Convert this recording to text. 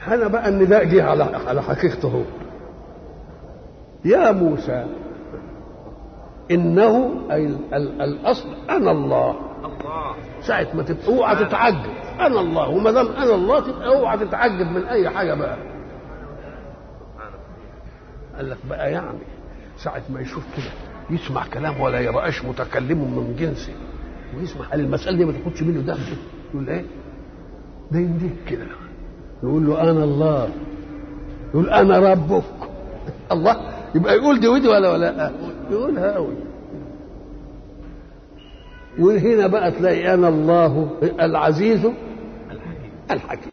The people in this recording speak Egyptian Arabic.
هنا بقى النداء جه على على حقيقته هو يا موسى انه اي ال- ال- الاصل انا الله الله ساعة ما تبقى اوعى تتعجب انا الله وما دام انا الله تبقى اوعى تتعجب من اي حاجه بقى قال لك بقى يعني ساعة ما يشوف كده يسمع كلام ولا يرآش متكلم من جنسه ويسمع قال المسألة دي ما تاخدش منه ده يقول ايه؟ ده ينديك كده يقول له انا الله يقول انا ربك الله يبقى يقول دي ودي ولا ولا يقولها قوي وهنا بقى تلاقي انا الله العزيز الحكيم